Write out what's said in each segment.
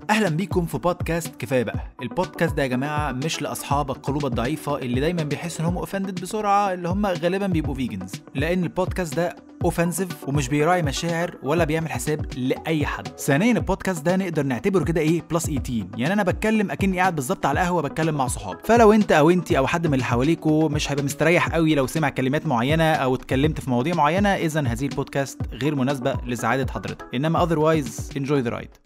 اهلا بيكم في بودكاست كفايه بقى البودكاست ده يا جماعه مش لاصحاب القلوب الضعيفه اللي دايما بيحسوا ان هم اوفندد بسرعه اللي هم غالبا بيبقوا فيجنز لان البودكاست ده اوفنسيف ومش بيراعي مشاعر ولا بيعمل حساب لاي حد ثانيا البودكاست ده نقدر نعتبره كده ايه بلس 18 يعني انا بتكلم اكني قاعد بالظبط على قهوه بتكلم مع صحابي فلو انت او انت او حد من اللي حواليكوا مش هيبقى مستريح قوي لو سمع كلمات معينه او اتكلمت في مواضيع معينه اذا هذه البودكاست غير مناسبه لسعاده حضرتك انما otherwise enjoy the ride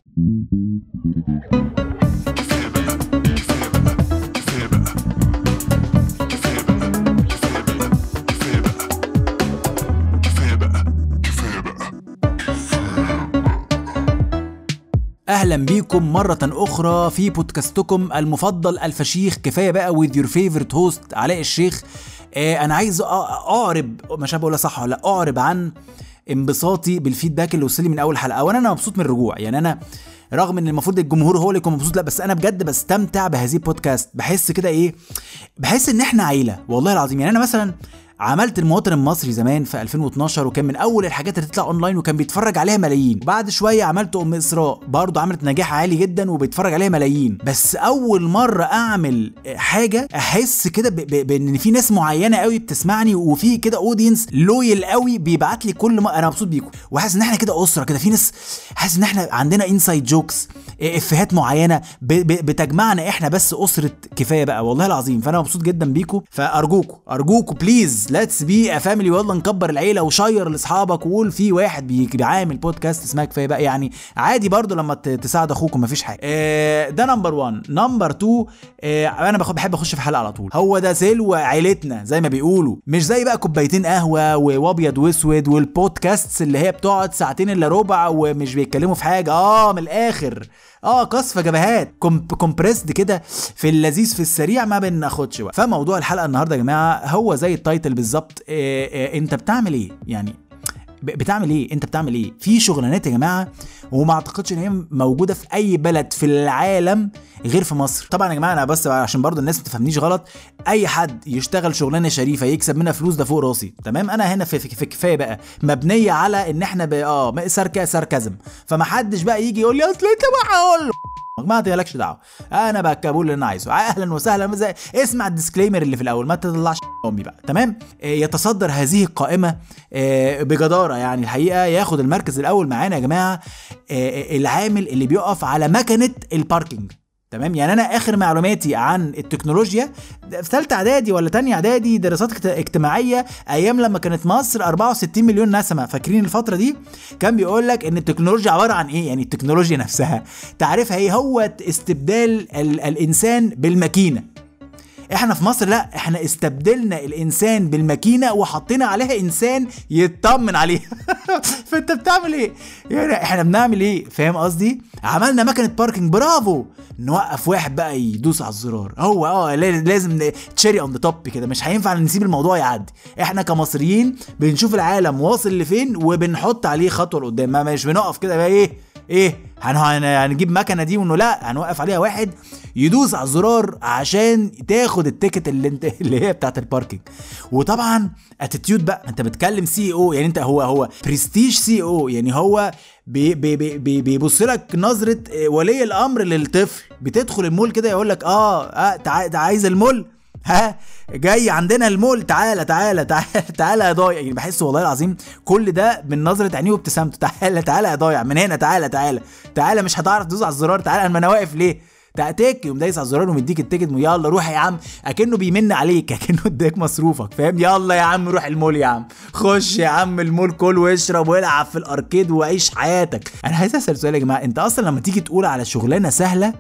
اهلا بيكم مرة اخرى في بودكاستكم المفضل الفشيخ كفاية بقى with your favorite host علاء الشيخ آه انا عايز أ- اعرب مش بقولها صح ولا لأ، اعرب عن انبساطي بالفيدباك اللي وصل لي من اول حلقة اولا انا مبسوط من الرجوع يعني انا رغم ان المفروض الجمهور هو اللي يكون مبسوط لا بس انا بجد بستمتع بهذه البودكاست بحس كده ايه بحس ان احنا عيله والله العظيم يعني انا مثلا عملت المواطن المصري زمان في 2012 وكان من اول الحاجات اللي تطلع اونلاين وكان بيتفرج عليها ملايين بعد شويه عملت ام اسراء برضه عملت نجاح عالي جدا وبيتفرج عليها ملايين بس اول مره اعمل حاجه احس كده ب- ب- بان في ناس معينه قوي بتسمعني وفي كده اودينس لويل قوي بيبعت لي كل ما انا مبسوط بيكم وحاسس ان احنا كده اسره كده في ناس حاسس ان احنا عندنا انسايد جوكس افيهات معينه ب- ب- بتجمعنا احنا بس اسره كفايه بقى والله العظيم فانا مبسوط جدا بيكم فارجوكم ارجوكم بليز ليتس بي ا فاميلي والله نكبر العيله وشير لاصحابك وقول في واحد بي- بيعامل بودكاست اسمها كفايه بقى يعني عادي برضو لما ت- تساعد اخوكم مفيش حاجه آه، ده نمبر 1 نمبر 2 انا بخ- بحب اخش في حلقه على طول هو ده سلوى عيلتنا زي ما بيقولوا مش زي بقى كوبايتين قهوه وابيض واسود والبودكاست اللي هي بتقعد ساعتين الا ربع ومش بيتكلموا في حاجه اه من الاخر اه قصفه جبهات كومبريسد كده في اللذيذ في السريع ما بناخدش وقت فموضوع الحلقه النهارده يا جماعه هو زي التايتل بالظبط إيه إيه انت بتعمل ايه يعني ب- بتعمل ايه انت بتعمل ايه في شغلانات يا جماعه وما اعتقدش ان هي موجوده في اي بلد في العالم غير في مصر طبعا يا جماعه انا بس عشان برضو الناس ما تفهمنيش غلط اي حد يشتغل شغلانه شريفه يكسب منها فلوس ده فوق راسي تمام انا هنا في, في, في كفايه بقى مبنيه على ان احنا ب... اه ساركا ساركازم فما حدش بقى يجي يقول لي اصل انت بقى اقول له ما مالكش دعوه انا بقى بقول اللي انا عايزه اهلا وسهلا زي اسمع الديسكليمر اللي في الاول ما تطلعش امي بقى تمام آه، يتصدر هذه القائمه آه، بجداره يعني الحقيقه ياخد المركز الاول معانا يا جماعه آه، العامل اللي بيقف على مكنه الباركينج تمام يعني انا اخر معلوماتي عن التكنولوجيا في ثالثه اعدادي ولا تانية اعدادي دراسات اجت- اجتماعيه ايام لما كانت مصر 64 مليون نسمه فاكرين الفتره دي كان بيقول لك ان التكنولوجيا عباره عن ايه يعني التكنولوجيا نفسها تعرفها ايه هو استبدال ال- الانسان بالماكينه احنا في مصر لا احنا استبدلنا الانسان بالماكينه وحطينا عليها انسان يطمن عليها فانت بتعمل ايه يعني احنا بنعمل ايه فاهم قصدي عملنا مكنه باركنج برافو نوقف واحد بقى يدوس على الزرار هو اه لا- لازم تشيري اون ذا توب كده مش هينفع نسيب الموضوع يعدي احنا كمصريين بنشوف العالم واصل لفين وبنحط عليه خطوه لقدام ما مش بنقف كده بقى ايه ايه هن- هن- هنجيب مكنه دي وانه لا هنوقف عليها واحد يدوس على الزرار عشان تاخد التيكت اللي انت اللي هي بتاعت الباركينج وطبعا اتيتيود بقى انت بتكلم سي او يعني انت هو هو برستيج سي او يعني هو بي بي بي بي بيبص لك نظره اه، ولي الامر للطفل بتدخل المول كده يقول لك اه, آه تع- تع- عايز المول ها جاي عندنا المول تعالى تعالى تعالى تعالى يا ضايع يعني بحس والله العظيم كل ده من نظره عينيه وابتسامته تعالى تعالى يا ضايع من هنا تعالى تعالى تعالى مش هتعرف تدوس على الزرار تعالى انا واقف ليه تك يقوم دايس على الزرار ومديك التيكت يلا روح يا عم اكنه بيمن عليك اكنه اداك مصروفك فاهم يلا يا عم روح المول يا عم خش يا عم المول كل واشرب والعب في الاركيد وعيش حياتك انا عايز اسال سؤال يا جماعه انت اصلا لما تيجي تقول على شغلانه سهله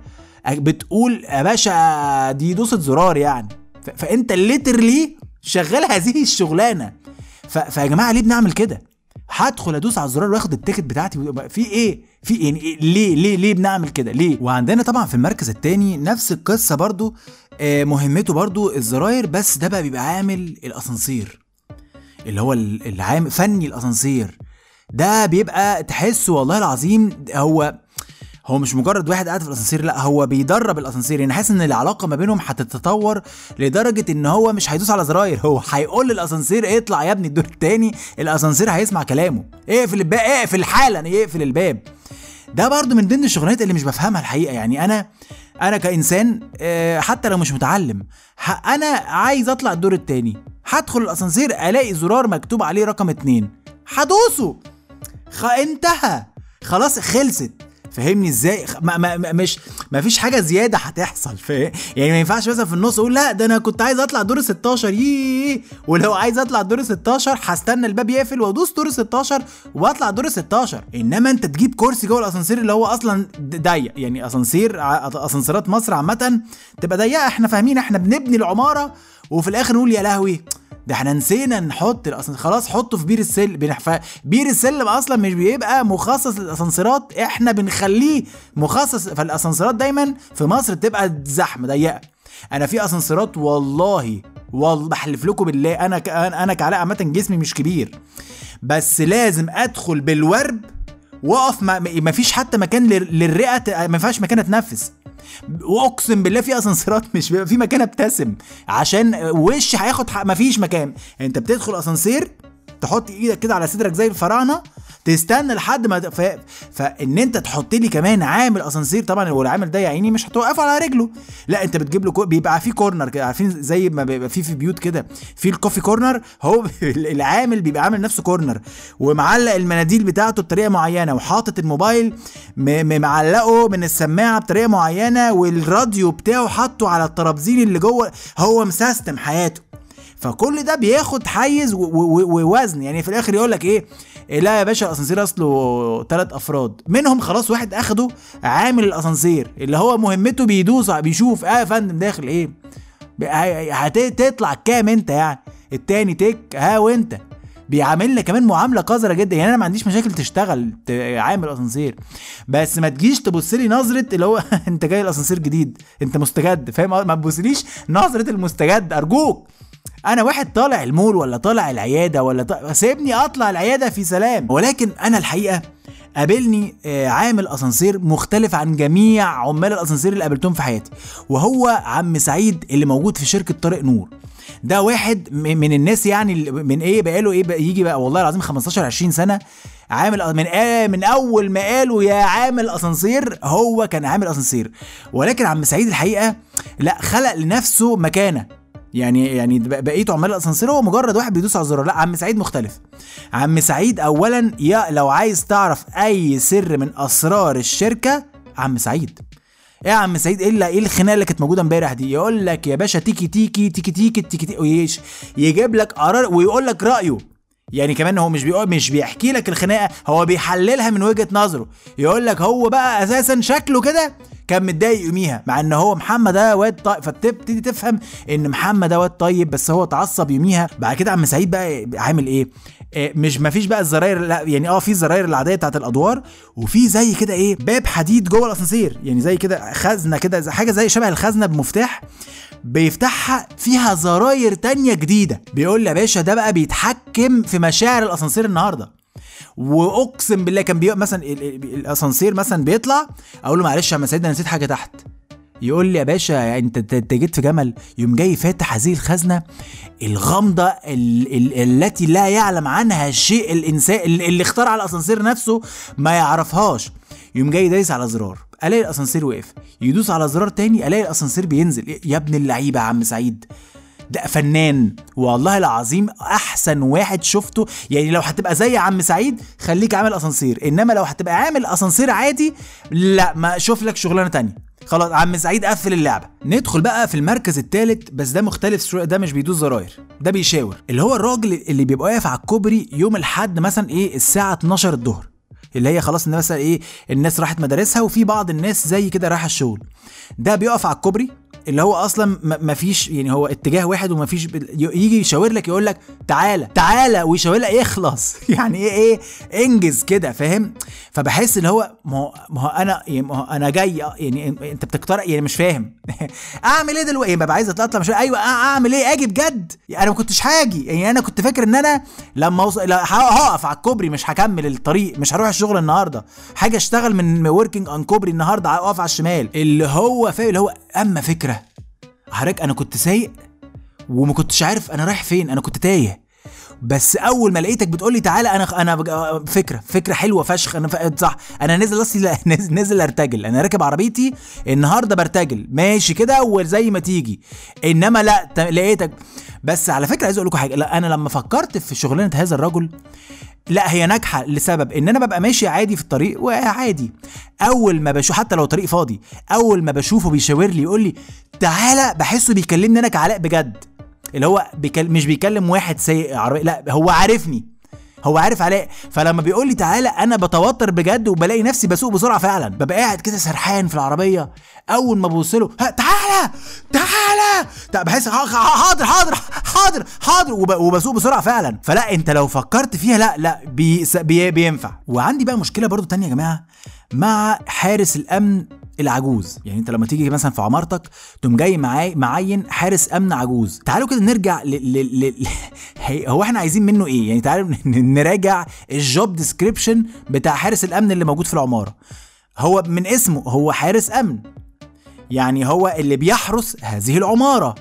بتقول يا باشا دي دوسة زرار يعني ف- فانت ليترلي شغال هذه الشغلانه ف- فيا جماعه ليه بنعمل كده هدخل ادوس على الزرار واخد التيكت بتاعتي ويبقى في ايه في إيه؟ يعني إيه؟ ليه ليه ليه بنعمل كده ليه وعندنا طبعا في المركز التاني نفس القصه برضو آه، مهمته برضو الزراير بس ده بقى بيبقى عامل الاسانسير اللي هو ال- العامل فني الاسانسير ده بيبقى تحسه والله العظيم هو هو مش مجرد واحد قاعد في الاسانسير لا هو بيدرب الاسانسير يعني حاسس ان العلاقه ما بينهم هتتطور لدرجه ان هو مش هيدوس على زراير هو هيقول للاسانسير اطلع يا ابني الدور التاني الاسانسير هيسمع كلامه اقفل الباب اقفل حالا يقفل الباب ده برضو من ضمن الشغلانات اللي مش بفهمها الحقيقه يعني انا انا كانسان آه، حتى لو مش متعلم ح- انا عايز اطلع الدور التاني هدخل الاسانسير الاقي زرار مكتوب عليه رقم اتنين هدوسه خ... انتهى خلاص خلصت فهمني ازاي خ- ما ما ما- مش ما فيش حاجه زياده هتحصل فاهم يعني ما ينفعش مثلا في النص اقول لا ده انا كنت عايز اطلع دور 16 يي ولو عايز اطلع دور 16 هستنى الباب يقفل وادوس دور 16 واطلع دور 16 انما انت تجيب كرسي جوه الاسانسير اللي هو اصلا د- ضيق يعني اسانسير ع- اسانسيرات مصر عامه تبقى ضيقه احنا فاهمين احنا بنبني العماره وفي الاخر نقول يا لهوي ده احنا نسينا نحط الأسانس... خلاص حطه في بير السلم بنحف... بير السلم اصلا مش بيبقى مخصص للاسانسيرات احنا بنخليه مخصص فالاسانسيرات دايما في مصر بتبقى زحمه ضيقه انا في اسانسيرات والله والله بحلف لكم بالله انا ك... انا أنا كعلاء عامه جسمي مش كبير بس لازم ادخل بالورب واقف ما... ما فيش حتى مكان لل... للرئه ت- ما فيهاش مكان اتنفس واقسم بالله في اسانسيرات مش بيبقى في مكان ابتسم عشان وش هياخد حق مفيش مكان انت بتدخل اسانسير تحط ايدك كده على صدرك زي الفراعنه تستنى لحد ما ف... فان انت تحط لي كمان عامل اسانسير طبعا هو العامل ده يا عيني مش هتوقفه على رجله لا انت بتجيب له كو... بيبقى في كورنر كده عارفين زي ما بيبقى في في بيوت كده في الكوفي كورنر هو العامل بيبقى عامل نفسه كورنر ومعلق المناديل بتاعته بطريقه معينه وحاطط الموبايل م... م- معلقه من السماعه بطريقه معينه والراديو بتاعه حاطه على الترابزين اللي جوه هو مسيستم حياته فكل ده بياخد حيز و- و- و- ووزن يعني في الاخر يقول لك ايه إيه لا يا باشا الاسانسير اصله ثلاث افراد منهم خلاص واحد اخده عامل الاسانسير اللي هو مهمته بيدوس بيشوف اه يا فندم داخل ايه ب- ه- هتطلع كام انت يعني التاني تك ها وانت بيعاملنا كمان معامله قذره جدا يعني انا ما عنديش مشاكل تشتغل ت- عامل اسانسير بس ما تجيش تبص لي نظره اللي هو انت جاي الاسانسير جديد انت مستجد فاهم ما تبصليش نظره المستجد ارجوك انا واحد طالع المول ولا طالع العياده ولا طالع سيبني اطلع العياده في سلام ولكن انا الحقيقه قابلني آه، عامل اسانسير مختلف عن جميع عمال الاسانسير اللي قابلتهم في حياتي وهو عم سعيد اللي موجود في شركه طارق نور ده واحد م- من الناس يعني اللي- من ايه بقاله ايه بقى يجي بقى والله العظيم 15 20 سنه عامل من آه من اول ما قالوا يا عامل اسانسير هو كان عامل اسانسير ولكن عم سعيد الحقيقه لا خلق لنفسه مكانه يعني يعني ب- بقيت عمال الاسانسير هو مجرد واحد بيدوس على الزرار لا عم سعيد مختلف عم سعيد اولا يا لو عايز تعرف اي سر من اسرار الشركه عم سعيد ايه يا عم سعيد ايه اللي- ايه الخناقه اللي كانت موجوده امبارح دي يقول لك يا باشا تيكي تيكي تيكي تيكي تيكي تيكي ويش يجيب لك قرار ويقول لك رايه يعني كمان هو مش بيقول مش بيحكي لك الخناقه هو بيحللها من وجهه نظره يقول لك هو بقى اساسا شكله كده كان متضايق يوميها مع ان هو محمد ده واد طيب فتبتدي تفهم ان محمد ده واد طيب بس هو اتعصب يوميها بعد كده عم سعيد بقى عامل ايه آه، مش مفيش بقى الزراير لا يعني اه في الزراير العاديه بتاعت الادوار وفي زي كده ايه باب حديد جوه الاسانسير يعني زي كده خزنه كده زي- حاجه زي شبه الخزنه بمفتاح بيفتحها فيها زراير تانية جديدة بيقول لي يا باشا ده بقى بيتحكم في مشاعر الاسانسير النهارده واقسم بالله كان بي... مثلا ال- ال- الاسانسير مثلا بيطلع اقول له معلش يا عم سيدنا نسيت حاجه تحت يقول لي يا باشا يعني انت انت أنت جيت في جمل يوم جاي فاتح هذه الخزنه الغامضه ال... ال... التي لا يعلم عنها الشيء الانسان اللي اللي اخترع الاسانسير نفسه ما يعرفهاش يوم جاي دايس على زرار الاقي الاسانسير وقف يدوس على زرار تاني الاقي الاسانسير بينزل يا ابن اللعيبه يا عم سعيد ده فنان والله العظيم احسن واحد شفته يعني لو هتبقى زي عم سعيد خليك عامل اسانسير انما لو هتبقى عامل اسانسير عادي لا ما شوف لك شغلانه تانية خلاص عم سعيد قفل اللعبه ندخل بقى في المركز الثالث بس ده مختلف شويه ده مش بيدوس زراير ده بيشاور اللي هو الراجل اللي بيبقى واقف على الكوبري يوم الاحد مثلا ايه الساعه 12 الظهر اللي هي خلاص ان مثلا ايه الناس راحت مدارسها وفي بعض الناس زي كده رايحه الشغل ده بيقف على الكوبري اللي هو اصلا م- مفيش يعني هو اتجاه واحد ومفيش ب- ي- يجي يشاور لك يقول لك تعالى تعالى ويشاور لك يخلص يعني ايه ايه انجز كده فاهم فبحس اللي هو ما هو ما هو انا يعني ما هو انا جاي يعني انت بتقترح يعني مش فاهم اعمل ايه دلوقتي ببقى عايز اطلع مش ايوه أ- اعمل ايه اجي بجد يعني انا ما كنتش هاجي يعني انا كنت فاكر ان انا لما اوصل لا، ه- هقف على الكوبري مش هكمل الطريق مش هروح الشغل النهارده حاجه اشتغل من وركينج on كوبري النهارده اقف على الشمال اللي هو فاهم اللي هو اما فكره حضرتك انا كنت سايق وما كنتش عارف انا رايح فين انا كنت تايه بس اول ما لقيتك بتقول لي تعالى انا انا بج- فكره فكره حلوه فشخ انا ف- صح انا نازل اصلي نازل, نازل ارتجل انا راكب عربيتي النهارده برتجل ماشي كده وزي ما تيجي انما لا ت- لقيتك بس على فكره عايز اقول لكم حاجه لا انا لما فكرت في شغلانه هذا الرجل لا هي ناجحه لسبب ان انا ببقى ماشي عادي في الطريق وعادي اول ما بشوف حتى لو طريق فاضي اول ما بشوفه بيشاور لي يقول لي تعالى بحسه بيكلمني انا كعلاء بجد اللي هو بيكل... مش بيكلم واحد سايق عربيه لا هو عارفني هو عارف علاء فلما بيقول لي تعالى انا بتوتر بجد وبلاقي نفسي بسوق بسرعه فعلا ببقى قاعد كده سرحان في العربيه اول ما ببص له "ها، تعالى تعالى تع- بحس ح- ح- حاضر حاضر حاضر حاضر وب... وبسوق بسرعه فعلا فلا انت لو فكرت فيها لا لا بي... س- بي... بينفع وعندي بقى مشكله برضو تانية يا جماعه مع حارس الامن العجوز يعني انت لما تيجي مثلا في عمارتك تقوم جاي معاي معين حارس امن عجوز تعالوا كده نرجع ل... ل... ل... ل... هي- هو احنا عايزين منه ايه يعني تعالوا ن- نراجع الجوب ديسكريبشن بتاع حارس الامن اللي موجود في العماره هو من اسمه هو حارس امن يعني هو اللي بيحرس هذه العماره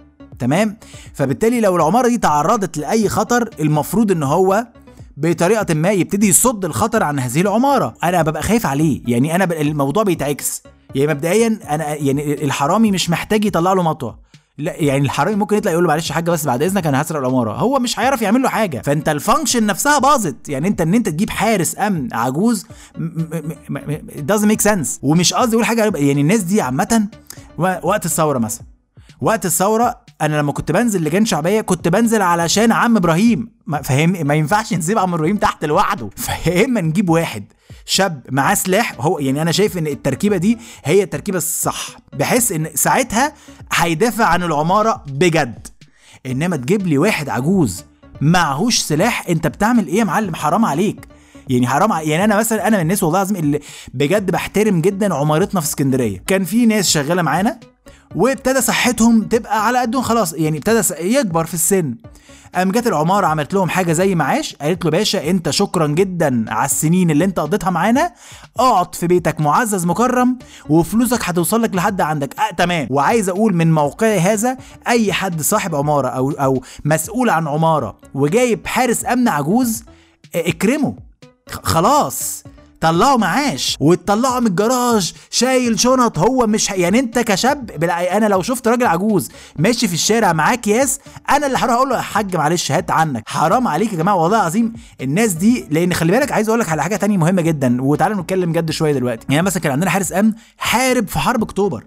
تمام فبالتالي لو العماره دي تعرضت لاي خطر المفروض ان هو بطريقه ما يبتدي يصد الخطر عن هذه العماره انا ببقى خايف عليه يعني انا ب... الموضوع بيتعكس يعني مبدئيا انا يعني الحرامي مش محتاج يطلع له مطوه لا يعني الحرامي ممكن يطلع يقول له معلش يا حاجه بس بعد اذنك انا هسرق العماره هو مش هيعرف يعمل له حاجه فانت الفانكشن نفسها باظت يعني انت ان انت تجيب حارس امن عجوز م- م- م- م- it doesn't make sense ومش قصدي اقول حاجه يعني الناس دي عامه و- وقت الثوره مثلا وقت الثوره انا لما كنت بنزل لجان شعبيه كنت بنزل علشان عم ابراهيم ما فاهم ما ينفعش نسيب عم ابراهيم تحت لوحده فيا اما نجيب واحد شاب معاه سلاح هو يعني انا شايف ان التركيبه دي هي التركيبه الصح بحيث ان ساعتها هيدافع عن العماره بجد انما تجيب لي واحد عجوز معهوش سلاح انت بتعمل ايه يا معلم حرام عليك يعني حرام ع- يعني انا مثلا انا من الناس والله العظيم اللي بجد بحترم جدا عمارتنا في اسكندريه كان في ناس شغاله معانا وابتدى صحتهم تبقى على قدهم خلاص يعني ابتدى س- يكبر في السن قام جت العماره عملت لهم حاجه زي معاش قالت له باشا انت شكرا جدا على السنين اللي انت قضيتها معانا اقعد في بيتك معزز مكرم وفلوسك هتوصل لك لحد عندك اه تمام وعايز اقول من موقعي هذا اي حد صاحب عماره او او مسؤول عن عماره وجايب حارس امن عجوز اه، اكرمه خ- خلاص طلعوا معاش وتطلعوا من الجراج شايل شنط هو مش ه- يعني انت كشاب بلا- انا لو شفت راجل عجوز ماشي في الشارع معاه اكياس انا اللي هروح اقول له يا حاج معلش هات عنك حرام عليك يا جماعه والله العظيم الناس دي لان خلي بالك عايز اقول لك على حاجه تانية مهمه جدا وتعالى نتكلم جد شويه دلوقتي يعني مثلا كان عندنا حارس امن حارب في حرب اكتوبر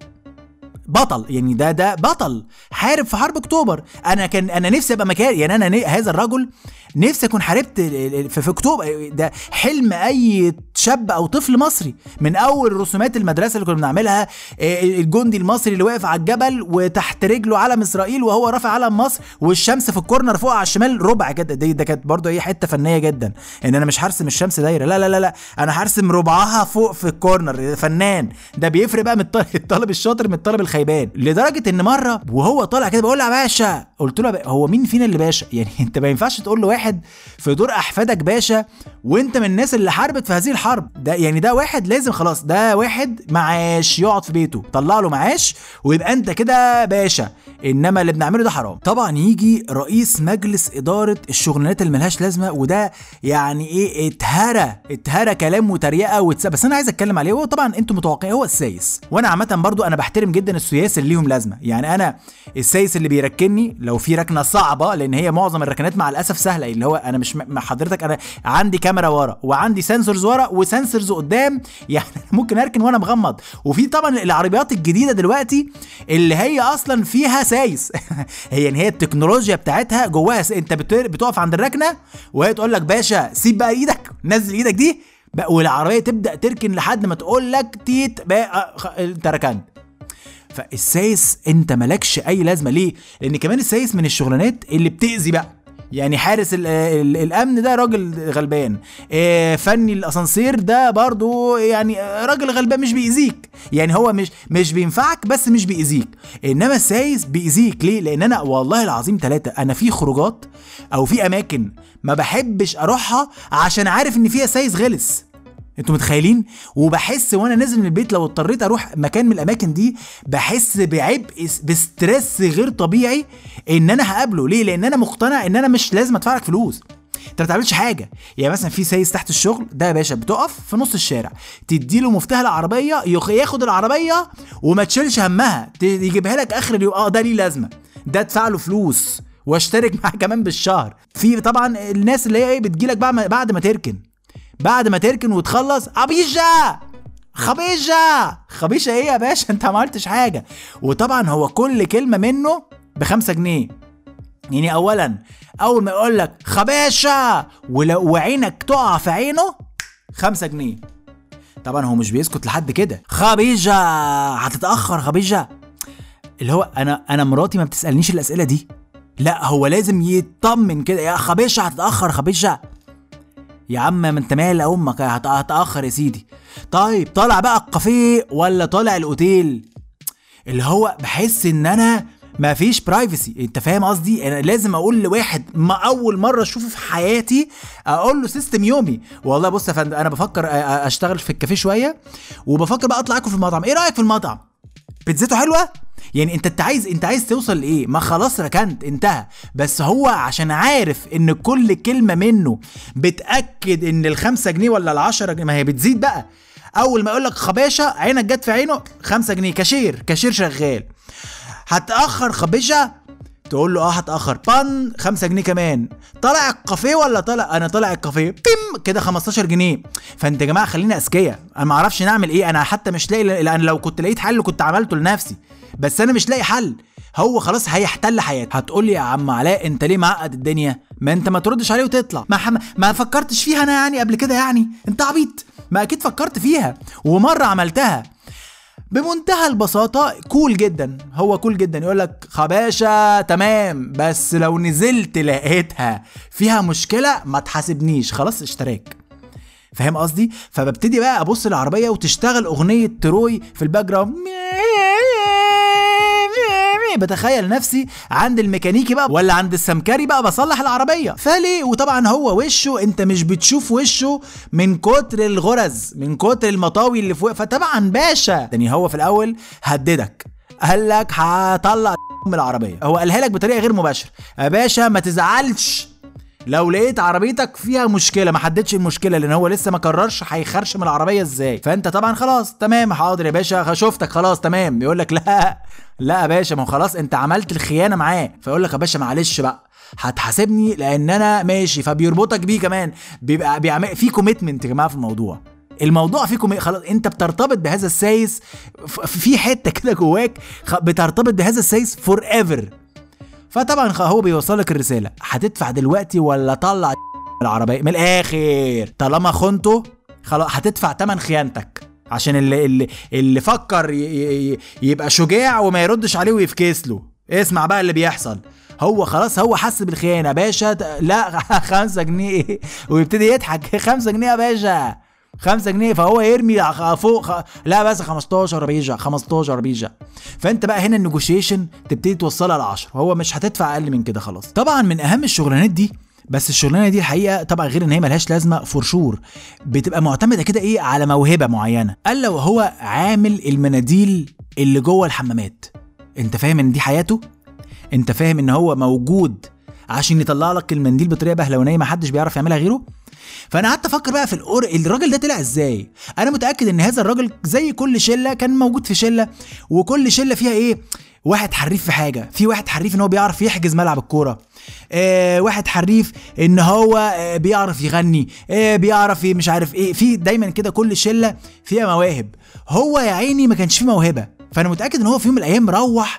بطل يعني ده ده بطل حارب في حرب اكتوبر انا كان انا نفسي ابقى مكان يعني انا ن- هذا الرجل نفسي اكون حاربت ال- ال- في, في اكتوبر ده حلم اي شاب او طفل مصري من اول رسومات المدرسه اللي كنا بنعملها آه، الجندي المصري اللي واقف على الجبل وتحت رجله علم اسرائيل وهو رافع علم مصر والشمس في الكورنر فوق على الشمال ربع كده دي ده كانت برضه ايه حته فنيه جدا ان انا مش هرسم الشمس دايره لا لا لا لا انا هرسم ربعها فوق في الكورنر فنان ده بيفرق بقى من الطالب, الطالب الشاطر من الطالب الخيبان لدرجه ان مره وهو طالع كده بقول له يا باشا قلت له يا باشا، هو مين فينا اللي باشا يعني انت ما ينفعش تقول لواحد في دور احفادك باشا وانت من الناس اللي حاربت في هذه الحرب ده يعني ده واحد لازم خلاص ده واحد معاش يقعد في بيته طلع له معاش ويبقى انت كده باشا انما اللي بنعمله ده حرام طبعا يجي رئيس مجلس اداره الشغلانات اللي ملهاش لازمه وده يعني ايه اتهرى اتهرى كلام وتريقه وتس... بس انا عايز اتكلم عليه هو طبعا انتم متوقعين هو السايس وانا عامه برضو انا بحترم جدا السياس اللي ليهم لازمه يعني انا السايس اللي بيركني لو في ركنه صعبه لان هي معظم الركنات مع الاسف سهله اللي هو انا مش م- مع حضرتك انا عندي كاميرا ورا وعندي سنسورز ورا وسنسورز قدام يعني ممكن اركن وانا مغمض وفي طبعا العربيات الجديده دلوقتي اللي هي اصلا فيها سايس هي يعني هي التكنولوجيا بتاعتها جواها س- انت بت- بتقف عند الركنه وهي تقول لك باشا سيب بقى ايدك نزل ايدك دي بقى والعربيه تبدا تركن لحد ما تقول لك تيت بقى خ- انت ركنت فالسايس انت مالكش اي لازمه ليه لان كمان السايس من الشغلانات اللي بتاذي بقى يعني حارس ال ال الامن ده راجل غلبان آه، فني الاسانسير ده برضو يعني آه، راجل غلبان مش بيأذيك يعني هو مش مش بينفعك بس مش بيأذيك انما السايس بيأذيك ليه لان انا والله العظيم ثلاثة انا في خروجات او في اماكن ما بحبش اروحها عشان عارف ان فيها سايس غلس انتوا متخيلين وبحس وانا نازل من البيت لو اضطريت اروح مكان من الاماكن دي بحس بعبء بستريس غير طبيعي ان انا هقابله ليه لان انا مقتنع ان انا مش لازم ادفع لك فلوس انت ما بتعملش حاجه يعني مثلا في سايس تحت الشغل ده يا باشا بتقف في نص الشارع تديله مفتاح العربيه يخ- ياخد العربيه وما تشيلش همها ت- يجيبها لك اخر اليوم اه ده ليه لازمه ده ادفع له فلوس واشترك معاه كمان بالشهر في طبعا الناس اللي هي ايه بتجيلك بعد ما بعد ما تركن بعد ما تركن وتخلص عبيجة خبيجة خبيجة ايه يا باشا انت ما عملتش حاجة وطبعا هو كل كلمة منه بخمسة جنيه يعني اولا اول ما يقول لك خباشة ولو وعينك تقع في عينه خمسة جنيه طبعا هو مش بيسكت لحد كده خبيجة هتتأخر خبيجة اللي هو انا انا مراتي ما بتسألنيش الاسئلة دي لا هو لازم يطمن كده يا خبيجة هتتأخر خبيجة يا عم ما انت مال امك هت- هتاخر يا سيدي طيب طالع بقى الكافيه ولا طالع الاوتيل اللي هو بحس ان انا ما فيش برايفسي انت فاهم قصدي انا لازم اقول لواحد ما اول مره اشوفه في حياتي اقول له سيستم يومي والله بص يا فندم انا بفكر أ- أ- اشتغل في الكافيه شويه وبفكر بقى اطلع اكل في المطعم ايه رايك في المطعم بيتزته حلوه يعني انت انت عايز انت عايز توصل لايه ما خلاص ركنت انتهى بس هو عشان عارف ان كل كلمه منه بتاكد ان الخمسة جنيه ولا العشرة جنيه ما هي بتزيد بقى اول ما يقول لك خباشه عينك جت في عينه خمسة جنيه كاشير كاشير شغال هتاخر خبيشه تقول له اه هتاخر بان 5 جنيه كمان طالع الكافيه ولا طالع انا طالع الكافيه بيم كده 15 جنيه فانت يا جماعه خلينا اذكياء انا ما اعرفش نعمل ايه انا حتى مش لاقي لان لو كنت لقيت حل كنت عملته لنفسي بس انا مش لاقي حل هو خلاص هيحتل حياتي هتقول لي يا عم علاء انت ليه معقد الدنيا ما انت ما تردش عليه وتطلع ما حم... ما فكرتش فيها انا يعني قبل كده يعني انت عبيط ما اكيد فكرت فيها ومره عملتها بمنتهى البساطة كول جدا هو كول جدا يقول لك خباشة تمام بس لو نزلت لقيتها فيها مشكلة ما تحاسبنيش خلاص اشتراك فاهم قصدي فببتدي بقى ابص العربية وتشتغل اغنية تروي في الباك جراوند بتخيل نفسي عند الميكانيكي بقى ولا عند السمكري بقى بصلح العربيه فليه وطبعا هو وشه انت مش بتشوف وشه من كتر الغرز من كتر المطاوي اللي فوق فطبعا باشا يعني هو في الاول هددك قال لك هطلع من العربيه هو قالها لك بطريقه غير مباشره يا باشا ما تزعلش لو لقيت عربيتك فيها مشكله ما حددش المشكله لان هو لسه ما قررش هيخرشم العربيه ازاي فانت طبعا خلاص تمام حاضر يا باشا شفتك خلاص تمام يقول لك لا لا يا باشا ما هو خلاص انت عملت الخيانه معاه فيقول لك يا باشا معلش بقى هتحاسبني لان انا ماشي فبيربطك بيه كمان بيبقى بيعمل في كوميتمنت يا جماعه في الموضوع الموضوع فيه كومي... خلاص انت بترتبط بهذا السايس ف- في حته كده جواك خ- بترتبط بهذا السايس فور ايفر فطبعا خ- هو بيوصل لك الرساله هتدفع دلوقتي ولا طلع العربيه من الاخر طالما خنته خلاص هتدفع تمن خيانتك عشان اللي اللي, اللي فكر ي... ي... يبقى شجاع وما يردش عليه ويفكس له اسمع بقى اللي بيحصل هو خلاص هو حس بالخيانه باشا ت- لا خمسة جنيه ويبتدي يضحك خمسة جنيه يا باشا خمسة جنيه فهو يرمي خ- فوق خ... لا بس 15 بيجا 15 بيجا فانت بقى هنا النيجوشيشن تبتدي توصلها ل 10 هو مش هتدفع اقل من كده خلاص طبعا من اهم الشغلانات دي بس الشغلانه دي الحقيقه طبعا غير ان هي ملهاش لازمه فور شور بتبقى معتمده كده ايه على موهبه معينه الا وهو عامل المناديل اللي جوه الحمامات انت فاهم ان دي حياته انت فاهم ان هو موجود عشان يطلع لك المنديل بطريقه بهلوانيه ما حدش بيعرف يعملها غيره فانا قعدت افكر بقى في الأور... الراجل ده طلع ازاي انا متاكد ان هذا الراجل زي كل شله كان موجود في شله وكل شله فيها ايه واحد حريف في حاجه في واحد حريف ان هو بيعرف يحجز ملعب الكوره آه واحد حريف ان هو آه بيعرف يغني آه بيعرف ي- مش عارف ايه في دايما كده كل شله فيها مواهب هو يا عيني ما كانش فيه موهبه فانا متاكد ان هو في يوم من الايام روح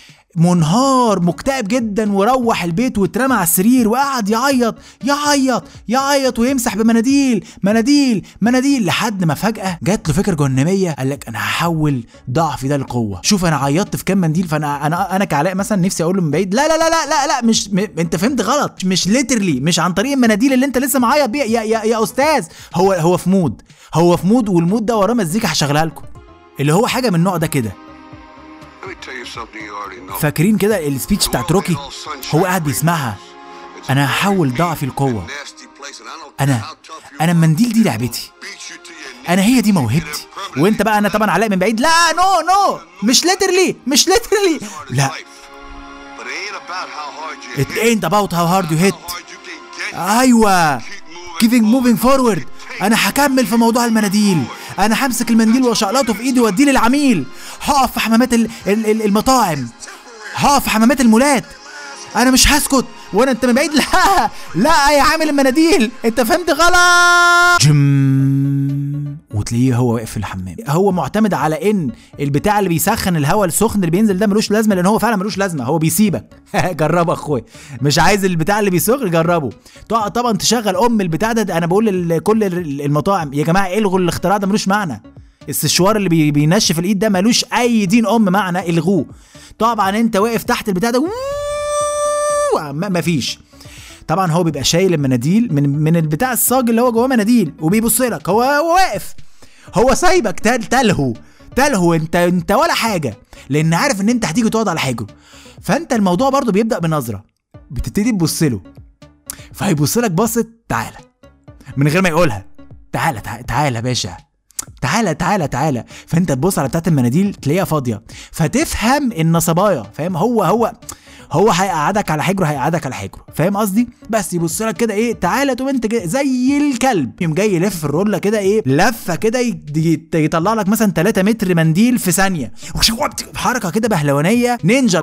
منهار مكتئب جدا وروح البيت واترمى على السرير وقعد يعيط يعيط يعيط ويمسح بمناديل مناديل مناديل لحد ما فجأة جات له فكرة جهنمية قال لك انا هحول ضعفي ده لقوة شوف انا عيطت في كام منديل فانا انا انا كعلاء مثلا نفسي اقول له من بعيد لا لا لا لا لا, لا مش م... انت فهمت غلط مش ليترلي مش عن طريق المناديل اللي انت لسه معيط بيها يا, يا, يا استاذ هو هو في مود هو في مود والمود ده وراه مزيكا هشغلها لكم اللي هو حاجة من النوع ده كده Let me tell you something you already know. فاكرين كده السبيتش بتاعت روكي هو قاعد بيسمعها انا هحول ضعفي لقوه انا انا المنديل دي لعبتي انا هي دي موهبتي وانت بقى انا طبعا علاء من بعيد لا نو نو مش ليترلي مش ليترلي لا But it ain't about how hard you it hit, ain't about how hard you hit how hard you can get. ايوه Keep moving keeping moving forward. forward انا هكمل في موضوع المناديل انا همسك المنديل واشقلطه في ايدي واديه للعميل هقف في حمامات ال- ال- ال- المطاعم هقف في حمامات المولات انا مش هسكت وانا انت من بعيد لا لا يا عامل المناديل انت فهمت غلط جم وتلاقيه هو واقف في الحمام هو معتمد على ان البتاع اللي بيسخن الهواء السخن اللي بينزل ده ملوش لازمه لان هو فعلا ملوش لازمه هو بيسيبك جربه اخويا مش عايز البتاع اللي بيسخن جربه طبعا طبعا تشغل ام البتاع ده, ده انا بقول لكل المطاعم يا جماعه الغوا الاختراع ده ملوش معنى السشوار اللي بي- بينشف الايد ده ملوش اي دين ام معنى الغوه طبعا انت واقف تحت البتاع ده ووو، ما مفيش طبعا هو بيبقى شايل المناديل من من البتاع الصاج اللي هو جواه مناديل وبيبص لك هو هو واقف هو سايبك تل تلهو تلهو انت انت ولا حاجه لان عارف ان انت هتيجي تقعد على حجره فانت الموضوع برضو بيبدا بنظره بتبتدي تبص له فهيبص لك بصه تعالى من غير ما يقولها تعالى تعالى, تعالى يا باشا تعالى تعالى تعالى فانت تبص على بتاعت المناديل تلاقيها فاضيه فتفهم النصبايا فاهم هو هو هو هيقعدك على حجره هيقعدك على حجره فاهم قصدي بس يبص لك كده ايه تعالى تقوم انت كده زي الكلب يقوم جاي يلف في الروله كده ايه لفه كده يت- يت- يطلع لك مثلا 3 متر منديل في ثانيه حركه كده بهلوانيه نينجا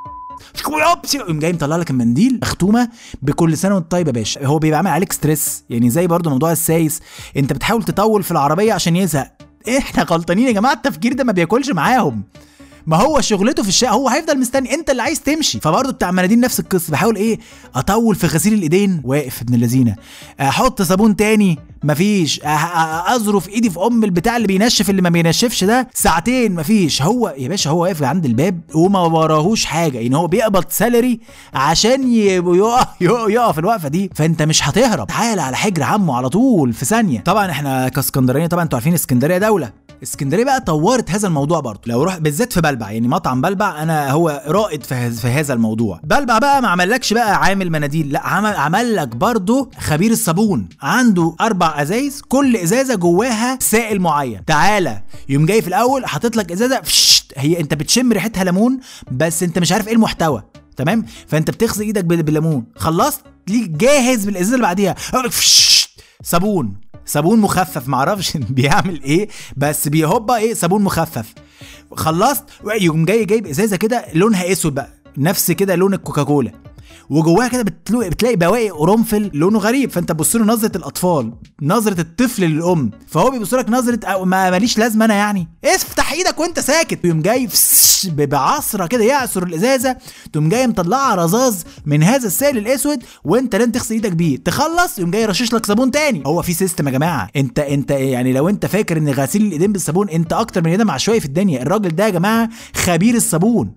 يقوم جاي مطلع لك المنديل مختومه بكل سنه وانت طيب يا باشا هو بيبقى عامل عليك ستريس يعني زي برضو موضوع السايس انت بتحاول تطول في العربيه عشان يزهق احنا غلطانين يا جماعه التفكير ده ما بياكلش معاهم ما هو شغلته في الشقه هو هيفضل مستني انت اللي عايز تمشي فبرضه بتاع مناديل نفس القصه بحاول ايه اطول في غسيل الايدين واقف ابن اللذينه احط صابون تاني مفيش أه- أه- اظرف ايدي في ام البتاع اللي بينشف اللي ما بينشفش ده ساعتين مفيش هو يا باشا هو واقف عند الباب وما وراهوش حاجه يعني هو بيقبض سالري عشان ي- يقف يقف الوقفه دي فانت مش هتهرب تعالى على حجر عمه على طول في ثانيه طبعا احنا كاسكندرانيه طبعا انتوا عارفين اسكندريه دوله اسكندريه بقى طورت هذا الموضوع برضه لو روح بالذات في بلبع يعني مطعم بلبع انا هو رائد في, هذ- في هذا الموضوع بلبع بقى ما عملكش بقى عامل مناديل لا عمل عمل لك برضه خبير الصابون عنده اربع ازايز كل ازازه جواها سائل معين تعالى يوم جاي في الاول حاطط لك ازازه فشت هي انت بتشم ريحتها ليمون بس انت مش عارف ايه المحتوى تمام فانت بتغسل ايدك بال- بالليمون خلصت ليك جاهز بالازازه اللي بعديها فشت صابون صابون مخفف معرفش بيعمل ايه بس بيهوبا ايه صابون مخفف خلصت يقوم جاي جايب ازازه كده لونها اسود بقى نفس كده لون الكوكاكولا وجواها كده بتلاقي, بتلاقي بواقي قرنفل لونه غريب فانت تبص له نظره الاطفال نظره الطفل للام فهو بيبص لك نظره أو ما ماليش لازمه انا يعني افتح ايدك وانت ساكت يقوم جاي فس- ب- بعصره كده يعصر الازازه تقوم جاي مطلعها رذاذ من هذا السائل الاسود وانت لن تغسل ايدك بيه تخلص يقوم جاي رشش لك صابون تاني هو في سيستم يا جماعه انت انت يعني لو انت فاكر ان غسيل الايدين بالصابون انت اكتر من ادم عشوائي في الدنيا الراجل ده يا جماعه خبير الصابون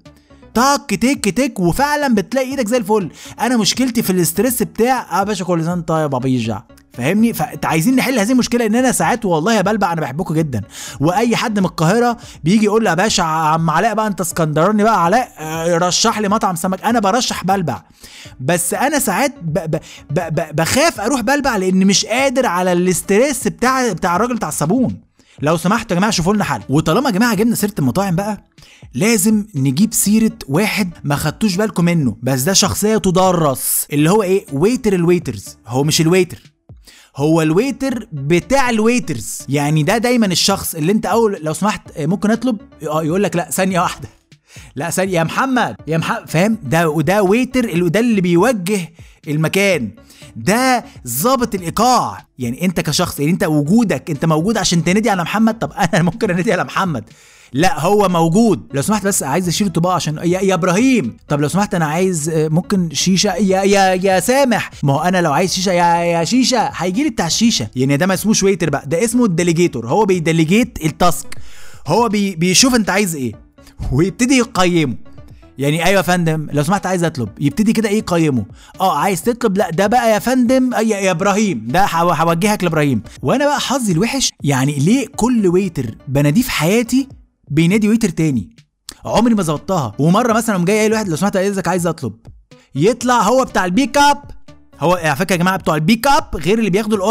طك تك تك وفعلا بتلاقي ايدك زي الفل انا مشكلتي في الاسترس بتاع اه يا باشا كل سنه وانت طيب ابيجع فاهمني فعايزين نحل هذه المشكله ان انا ساعات والله يا بلبع انا بحبكم جدا واي حد من القاهره بيجي يقول لي يا باشا عم علاء بقى انت اسكندراني بقى علاء آه، رشح لي مطعم سمك انا برشح بلبع بس انا ساعات ب ب ب ب بخاف اروح بلبع لان مش قادر على الاسترس بتاع بتاع الراجل بتاع الصابون لو سمحتوا يا جماعه شوفوا لنا حل وطالما يا جماعه جبنا سيره المطاعم بقى لازم نجيب سيره واحد ما خدتوش بالكم منه بس ده شخصيه تدرس اللي هو ايه ويتر الويترز هو مش الويتر هو الويتر بتاع الويترز يعني ده دايما الشخص اللي انت اول لو سمحت آه، ممكن اطلب اه يقول لك لا ثانيه واحده لا ثانيه يا محمد يا محمد فاهم ده وده ويتر اللي ده اللي بيوجه المكان ده ظابط الايقاع يعني انت كشخص يعني انت وجودك انت موجود عشان تنادي على محمد طب انا ممكن انادي على محمد لا هو موجود لو سمحت بس عايز اشيل الطباق عشان يا, يا ابراهيم طب لو سمحت انا عايز آه، ممكن شيشه يا يا يا سامح ما هو انا لو عايز شيشه يا يا شيشه هيجي لي بتاع الشيشه يعني ده ما اسموش ويتر بقى ده اسمه الديليجيتور هو بيديليجيت التاسك هو بي بيشوف انت عايز ايه ويبتدي يقيمه يعني ايوه يا فندم لو سمحت عايز اطلب يبتدي كده ايه يقيمه اه عايز تطلب لا ده بقى يا فندم يا, يا ابراهيم ده هو- هوجهك لابراهيم وانا بقى حظي الوحش يعني ليه كل ويتر بناديه في حياتي بينادي ويتر تاني عمري ما ظبطتها ومره مثلا قام جاي قايل واحد لو سمحت عايزك عايز اطلب يطلع هو بتاع البيك اب هو على فكره يا جماعه بتوع البيك اب غير اللي بياخدوا الاوردر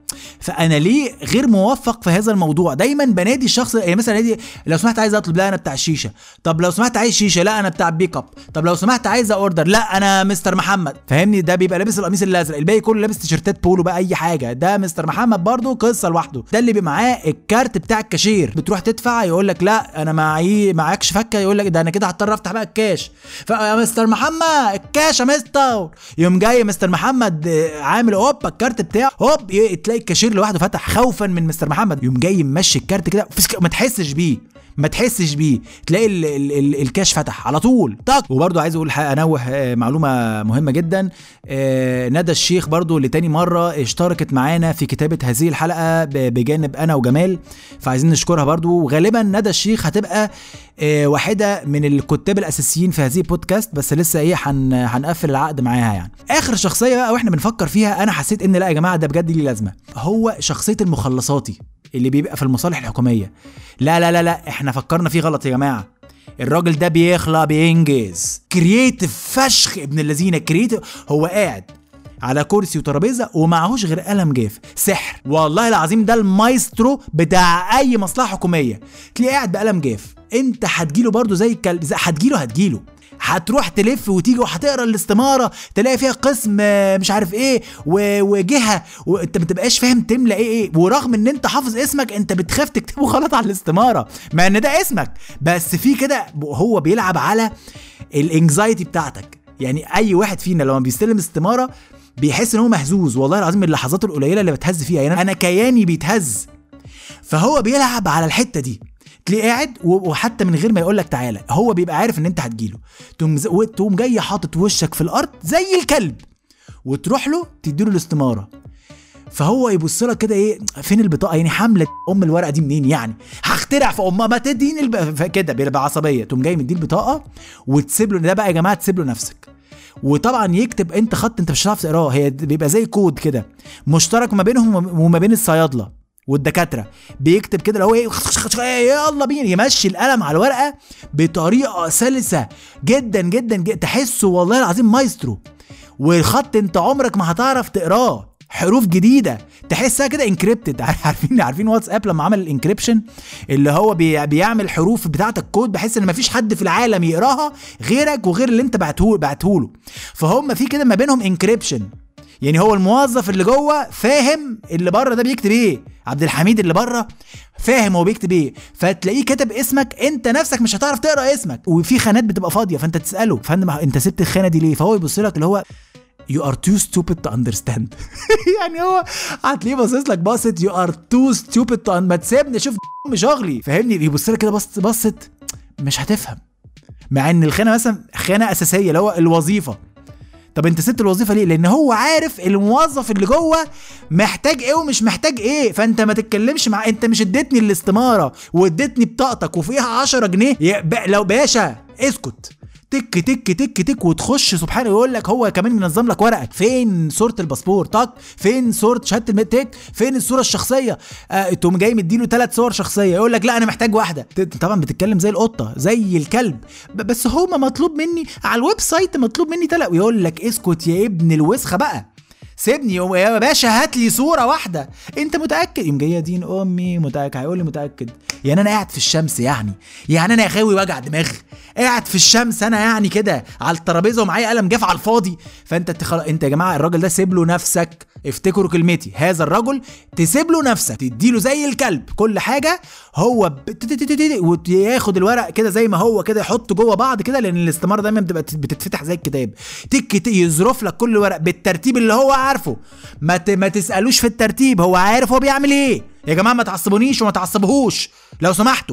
فانا ليه غير موفق في هذا الموضوع دايما بنادي الشخص يعني مثلا نادي لو سمحت عايز اطلب لا انا بتاع الشيشه طب لو سمحت عايز شيشه لا انا بتاع البيك اب طب لو سمحت عايز اوردر لا انا مستر محمد فاهمني ده بيبقى لابس القميص الازرق الباقي كله لابس تيشيرتات بولو بقى اي حاجه ده مستر محمد برضو قصه لوحده ده اللي بيبقى معاه الكارت بتاع الكاشير بتروح تدفع يقول لك لا انا معي معكش فكه يقول لك ده انا كده هضطر افتح بقى الكاش فيا مستر محمد الكاش يا مستر يوم جاي مستر محمد آه، عامل هوب الكارت بتاعه هوب ي- تلاقي الكاشير لوحده فتح خوفا من مستر محمد يوم جاي ممشي الكارت كده فسك- ما تحسش بيه ما تحسش بيه تلاقي ال ال ال الكاش فتح على طول طق وبرضو عايز اقول حاجة- انوه آه، معلومه مهمه جدا آه، ندى الشيخ برضو لتاني مره اشتركت معانا في كتابه هذه الحلقه ب- بجانب انا وجمال فعايزين نشكرها برضو وغالبا ندى الشيخ هتبقى آه، واحده من الكتاب الاساسيين في هذه البودكاست بس لسه ايه هن هنقفل العقد معاها يعني اخر شخصيه بقى واحنا بنفكر فيها انا حسيت ان لا يا جماعه ده بجد ليه لازمه هو شخصيه المخلصاتي اللي بيبقى في المصالح الحكوميه لا لا لا لا احنا فكرنا فيه غلط يا جماعه الراجل ده بيخلع بينجز كرييتيف فشخ ابن الذين كرييتيف هو قاعد على كرسي وترابيزه ومعهوش غير قلم جاف سحر والله العظيم ده المايسترو بتاع اي مصلحه حكوميه تلاقيه قاعد بقلم جاف انت هتجيله برضه زي الكلب زي- هتجيله هتجيله هتروح تلف وتيجي وهتقرا الاستماره تلاقي فيها قسم آه، مش عارف ايه و- وجهه وانت ما تبقاش فاهم تملى ايه ايه ورغم ان انت حافظ اسمك انت بتخاف تكتبه غلط على الاستماره مع ان ده اسمك بس في كده هو بيلعب على الانكزايتي بتاعتك يعني اي واحد فينا لما بيستلم استماره بيحس ان هو مهزوز والله العظيم من اللحظات القليله اللي بتهز فيها يعني انا كياني بيتهز فهو بيلعب على الحته دي تلاقيه قاعد و- وحتى من غير ما يقول لك تعالى هو بيبقى عارف ان انت هتجيله تقوم ز- تقوم جاي حاطط وشك في الارض زي الكلب وتروح له تديله الاستماره فهو يبص لك كده ايه فين البطاقه يعني حمله ام الورقه دي منين يعني هخترع في امها ما تديني الب... ف- كده بيبقى عصبيه تقوم جاي مديه البطاقه وتسيب له ده بقى يا جماعه تسيب له نفسك وطبعا يكتب انت خط انت مش هتعرف تقراه هي بيبقى زي كود كده مشترك ما بينهم وما بين الصيادله والدكاتره بيكتب كده اللي هو ايه يلا بينا يمشي القلم على الورقه بطريقه سلسه جدا جدا, جدا تحسه والله العظيم مايسترو والخط انت عمرك ما هتعرف تقراه حروف جديده تحسها كده انكريبتد عارفين عارفين واتساب لما عمل الانكريبشن اللي هو بي بيعمل حروف بتاعه الكود بحيث ان مفيش حد في العالم يقراها غيرك وغير اللي انت بعته بعته له فهم في كده ما بينهم انكريبشن يعني هو الموظف اللي جوه فاهم اللي بره ده بيكتب ايه عبد الحميد اللي بره فاهم هو بيكتب ايه فتلاقيه كتب اسمك انت نفسك مش هتعرف تقرا اسمك وفي خانات بتبقى فاضيه فانت تساله فندم انت سبت الخانه دي ليه فهو يبص لك اللي هو you are too stupid to understand يعني هو هتلاقيه باصص لك باصت you are too stupid to un- ما تسيبني شوف ام شغلي فاهمني يبص لك كده بصت بصت مش هتفهم مع ان الخانه مثلا خانه اساسيه اللي هو الوظيفه طب انت سبت الوظيفه ليه لان هو عارف الموظف اللي جوه محتاج ايه ومش محتاج ايه فانت ما تتكلمش مع انت مش اديتني الاستماره واديتني بطاقتك وفيها 10 جنيه يا ب... لو باشا اسكت تك تك تك تك وتخش سبحانه يقول لك هو كمان منظم لك ورقك فين صوره الباسبور طق فين صوره شهاده الميل تك فين الصوره الشخصيه آه تقوم جاي مديله ثلاث صور شخصيه يقول لك لا انا محتاج واحده ت- طبعا بتتكلم زي القطه زي الكلب ب- بس هو مطلوب مني على الويب سايت مطلوب مني ثلاث ويقول لك اسكت يا ابن الوسخه بقى سيبني يا يا باشا هات لي صوره واحده انت متاكد يوم جايه دين امي متاكد هيقول لي متاكد يعني انا قاعد في الشمس يعني يعني انا يا خاوي وجع دماغ قاعد في الشمس انا يعني كده على الترابيزه ومعايا قلم جاف على الفاضي فانت تخل... انت يا جماعه الراجل ده سيب له نفسك افتكروا كلمتي هذا الرجل تسيب له نفسك تديله زي الكلب كل حاجه هو ب... ت- ت- ت- ت- وياخد الورق كده زي ما هو كده يحطه جوه بعض كده لان الاستماره دايما بتبقى بتتفتح زي الكتاب تك تك يظرف لك كل ورق بالترتيب اللي هو عارفه ما ت... ما تسالوش في الترتيب هو عارف هو بيعمل ايه يا جماعه ما تعصبونيش وما تعصبهوش لو سمحتوا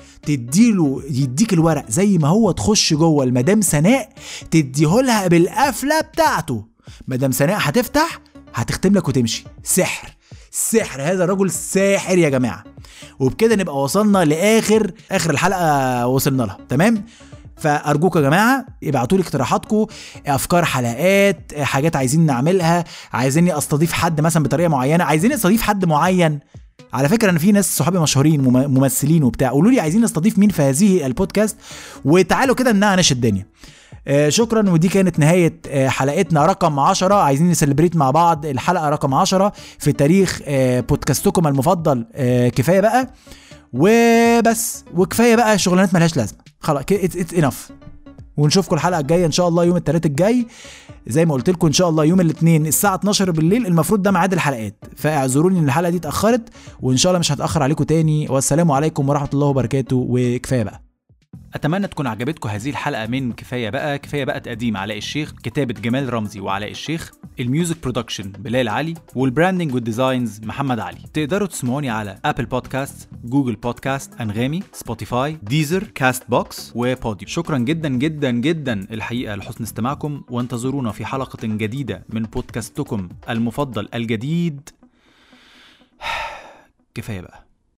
تديله يديك الورق زي ما هو تخش جوه المدام سناء تديهولها بالقفله بتاعته مدام سناء هتفتح هتختم لك وتمشي سحر سحر هذا الرجل ساحر يا جماعه وبكده نبقى وصلنا لاخر اخر الحلقه وصلنا لها تمام فارجوكم يا جماعه ابعتوا لي اقتراحاتكم افكار حلقات حاجات عايزين نعملها عايزيني استضيف حد مثلا بطريقه معينه عايزين استضيف حد معين على فكره انا في ناس صحابي مشهورين مم- ممثلين وبتاع قولوا لي عايزين نستضيف مين في هذه البودكاست وتعالوا كده نناقش الدنيا آه، شكرا ودي كانت نهاية آه، حلقتنا رقم 10 عايزين نسليبريت مع بعض الحلقة رقم 10 في تاريخ آه، بودكاستكم المفضل آه، كفاية بقى وبس وكفاية بقى شغلانات ملهاش لازمة خلاص اتس انف ونشوفكم الحلقة الجاية ان شاء الله يوم الثلاث الجاي زي ما قلت لكم ان شاء الله يوم الاثنين الساعة 12 بالليل المفروض ده ميعاد الحلقات فاعذروني ان الحلقة دي اتأخرت وان شاء الله مش هتأخر عليكم تاني والسلام عليكم ورحمة الله وبركاته وكفاية بقى اتمنى تكون عجبتكم هذه الحلقه من كفايه بقى كفايه بقى تقديم علاء الشيخ كتابه جمال رمزي وعلاء الشيخ الميوزك برودكشن بلال علي والبراندنج والديزاينز محمد علي تقدروا تسمعوني على ابل بودكاست جوجل بودكاست انغامي سبوتيفاي ديزر كاست بوكس وبوديو شكرا جدا جدا جدا الحقيقه لحسن استماعكم وانتظرونا في حلقه جديده من بودكاستكم المفضل الجديد كفايه بقى